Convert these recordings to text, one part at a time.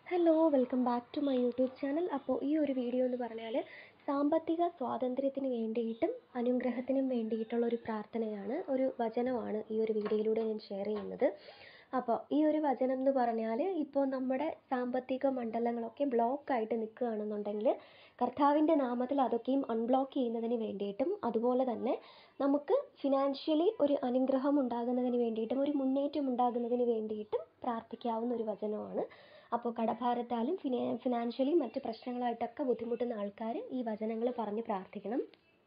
hello welcome back to my YouTube channel അപ്പോൾ ഈ ഒരു വീഡിയോ എന്ന് പറഞ്ഞാൽ സാമ്പത്തിക സ്വാതന്ത്ര്യത്തിന് വേണ്ടിയിട്ടും അനുഗ്രഹത്തിനും വേണ്ടിയിട്ടുള്ള ഒരു പ്രാർത്ഥനയാണ് ഒരു വചനമാണ് ഈ ഒരു വീഡിയോയിലൂടെ ഞാൻ ഷെയർ ചെയ്യുന്നത് അപ്പോൾ ഈ ഒരു വചനം എന്ന് പറഞ്ഞാൽ ഇപ്പോൾ നമ്മുടെ സാമ്പത്തിക മണ്ഡലങ്ങളൊക്കെ ബ്ലോക്ക് ആയിട്ട് നിൽക്കുകയാണെന്നുണ്ടെങ്കിൽ കർത്താവിൻ്റെ നാമത്തിൽ അതൊക്കെയും അൺബ്ലോക്ക് ചെയ്യുന്നതിന് വേണ്ടിയിട്ടും അതുപോലെ തന്നെ നമുക്ക് ഫിനാൻഷ്യലി ഒരു അനുഗ്രഹം ഉണ്ടാകുന്നതിന് വേണ്ടിയിട്ടും ഒരു മുന്നേറ്റം ഉണ്ടാകുന്നതിന് വേണ്ടിയിട്ടും പ്രാർത്ഥിക്കാവുന്ന ഒരു വചനമാണ് അപ്പോൾ കടഭാരത്താലും ഫിനാ ഫിനാൻഷ്യലി മറ്റ് പ്രശ്നങ്ങളായിട്ടൊക്കെ ബുദ്ധിമുട്ടുന്ന ആൾക്കാർ ഈ വചനങ്ങൾ പറഞ്ഞ് പ്രാർത്ഥിക്കണം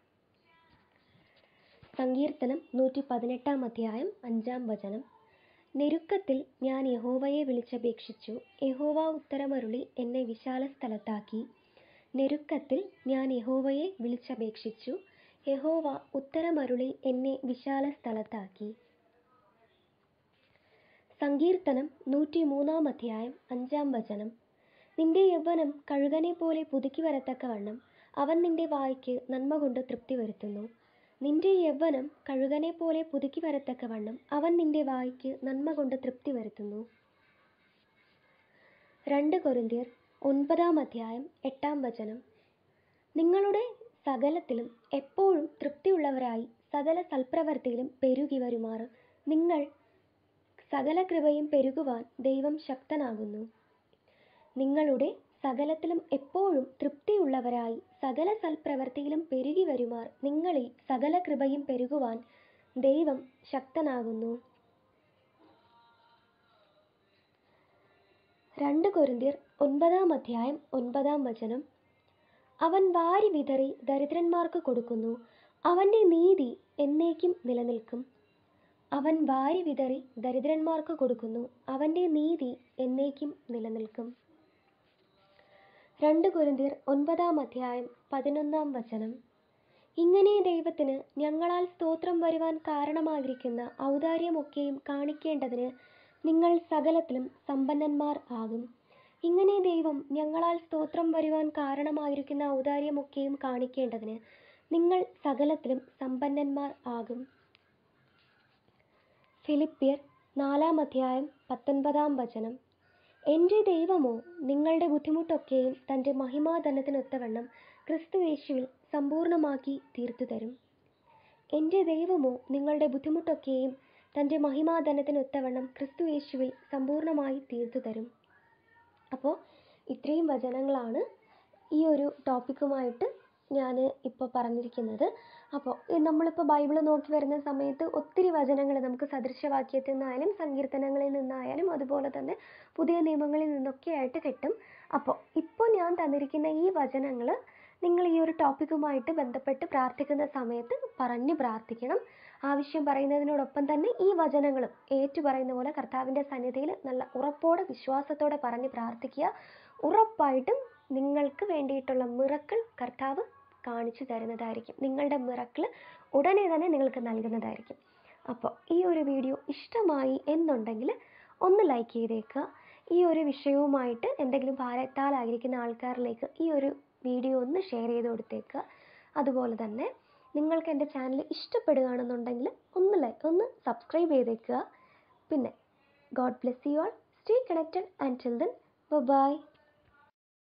സങ്കീർത്തനം നൂറ്റി പതിനെട്ടാം അധ്യായം അഞ്ചാം വചനം നെരുക്കത്തിൽ ഞാൻ യഹോവയെ വിളിച്ചപേക്ഷിച്ചു യഹോവ ഉത്തരമരുളി എന്നെ വിശാല സ്ഥലത്താക്കി നെരുക്കത്തിൽ ഞാൻ യഹോവയെ വിളിച്ചപേക്ഷിച്ചു യഹോവ ഉത്തരമരുളി എന്നെ വിശാല സ്ഥലത്താക്കി സങ്കീർത്തനം നൂറ്റി മൂന്നാം അധ്യായം അഞ്ചാം വചനം നിന്റെ യൗവനം കഴുകനെ പോലെ പുതുക്കി വരത്തക്കവണ്ണം അവൻ നിന്റെ വായ്ക്ക് നന്മ കൊണ്ട് തൃപ്തി വരുത്തുന്നു നിന്റെ യൗവനം കഴുകനെ പോലെ പുതുക്കി വരത്തക്കവണ്ണം അവൻ നിന്റെ വായ്ക്ക് നന്മ കൊണ്ട് തൃപ്തി വരുത്തുന്നു രണ്ട് കൊരിന്ത്യർ ഒൻപതാം അധ്യായം എട്ടാം വചനം നിങ്ങളുടെ സകലത്തിലും എപ്പോഴും തൃപ്തിയുള്ളവരായി സകല സൽപ്രവർത്തിയിലും പെരുകി വരുമാറ് നിങ്ങൾ സകല കൃപയും പെരുകുവാൻ ദൈവം ശക്തനാകുന്നു നിങ്ങളുടെ സകലത്തിലും എപ്പോഴും തൃപ്തിയുള്ളവരായി സകല സൽപ്രവർത്തിയിലും പെരുകി വരുമാർ നിങ്ങളിൽ സകല കൃപയും പെരുകുവാൻ ദൈവം ശക്തനാകുന്നു രണ്ട് കൊരിന്ത്യർ ഒൻപതാം അധ്യായം ഒൻപതാം വചനം അവൻ വാരി വിതറി ദരിദ്രന്മാർക്ക് കൊടുക്കുന്നു അവൻ്റെ നീതി എന്നേക്കും നിലനിൽക്കും അവൻ വാരി വിതറി ദരിദ്രന്മാർക്ക് കൊടുക്കുന്നു അവൻ്റെ നീതി എന്നേക്കും നിലനിൽക്കും രണ്ട് കുരുന്തിർ ഒൻപതാം അധ്യായം പതിനൊന്നാം വചനം ഇങ്ങനെ ദൈവത്തിന് ഞങ്ങളാൽ സ്തോത്രം വരുവാൻ കാരണമായിരിക്കുന്ന ഔദാര്യമൊക്കെയും കാണിക്കേണ്ടതിന് നിങ്ങൾ സകലത്തിലും സമ്പന്നന്മാർ ആകും ഇങ്ങനെ ദൈവം ഞങ്ങളാൽ സ്തോത്രം വരുവാൻ കാരണമായിരിക്കുന്ന ഔദാര്യമൊക്കെയും കാണിക്കേണ്ടതിന് നിങ്ങൾ സകലത്തിലും സമ്പന്നന്മാർ ആകും ഫിലിപ്പിയർ നാലാം അധ്യായം പത്തൊൻപതാം വചനം എൻ്റെ ദൈവമോ നിങ്ങളുടെ ബുദ്ധിമുട്ടൊക്കെയും തൻ്റെ മഹിമാധനത്തിനൊത്തവണ്ണം ക്രിസ്തു യേശുവിൽ സമ്പൂർണ്ണമാക്കി തീർത്തു തരും എൻ്റെ ദൈവമോ നിങ്ങളുടെ ബുദ്ധിമുട്ടൊക്കെയും തൻ്റെ മഹിമാധനത്തിനൊത്തവണ്ണം ക്രിസ്തു യേശുവിൽ സമ്പൂർണ്ണമായി തീർത്തു തരും അപ്പോൾ ഇത്രയും വചനങ്ങളാണ് ഈ ഒരു ടോപ്പിക്കുമായിട്ട് ഞാൻ ഇപ്പോൾ പറഞ്ഞിരിക്കുന്നത് അപ്പോൾ നമ്മളിപ്പോൾ ബൈബിൾ നോക്കി വരുന്ന സമയത്ത് ഒത്തിരി വചനങ്ങൾ നമുക്ക് സദൃശവാക്യത്തിൽ നിന്നായാലും സങ്കീർത്തനങ്ങളിൽ നിന്നായാലും അതുപോലെ തന്നെ പുതിയ നിയമങ്ങളിൽ നിന്നൊക്കെ ആയിട്ട് കിട്ടും അപ്പോൾ ഇപ്പോൾ ഞാൻ തന്നിരിക്കുന്ന ഈ വചനങ്ങൾ നിങ്ങൾ ഈ ഒരു ടോപ്പിക്കുമായിട്ട് ബന്ധപ്പെട്ട് പ്രാർത്ഥിക്കുന്ന സമയത്ത് പറഞ്ഞ് പ്രാർത്ഥിക്കണം ആവശ്യം പറയുന്നതിനോടൊപ്പം തന്നെ ഈ വചനങ്ങളും ഏറ്റു പറയുന്ന പോലെ കർത്താവിൻ്റെ സന്നിധിയിൽ നല്ല ഉറപ്പോടെ വിശ്വാസത്തോടെ പറഞ്ഞ് പ്രാർത്ഥിക്കുക ഉറപ്പായിട്ടും നിങ്ങൾക്ക് വേണ്ടിയിട്ടുള്ള മിറക്കൾ കർത്താവ് കാണിച്ചു തരുന്നതായിരിക്കും നിങ്ങളുടെ മിറക്കിൾ ഉടനെ തന്നെ നിങ്ങൾക്ക് നൽകുന്നതായിരിക്കും അപ്പോൾ ഈ ഒരു വീഡിയോ ഇഷ്ടമായി എന്നുണ്ടെങ്കിൽ ഒന്ന് ലൈക്ക് ചെയ്തേക്കുക ഈ ഒരു വിഷയവുമായിട്ട് എന്തെങ്കിലും ഭാരത്താലായിരിക്കുന്ന ആൾക്കാരിലേക്ക് ഈ ഒരു വീഡിയോ ഒന്ന് ഷെയർ ചെയ്ത് കൊടുത്തേക്കുക അതുപോലെ തന്നെ നിങ്ങൾക്ക് എൻ്റെ ചാനൽ ഇഷ്ടപ്പെടുകയാണെന്നുണ്ടെങ്കിൽ ഒന്ന് ലൈക്ക് ഒന്ന് സബ്സ്ക്രൈബ് ചെയ്തേക്കുക പിന്നെ God bless you all stay connected and till then by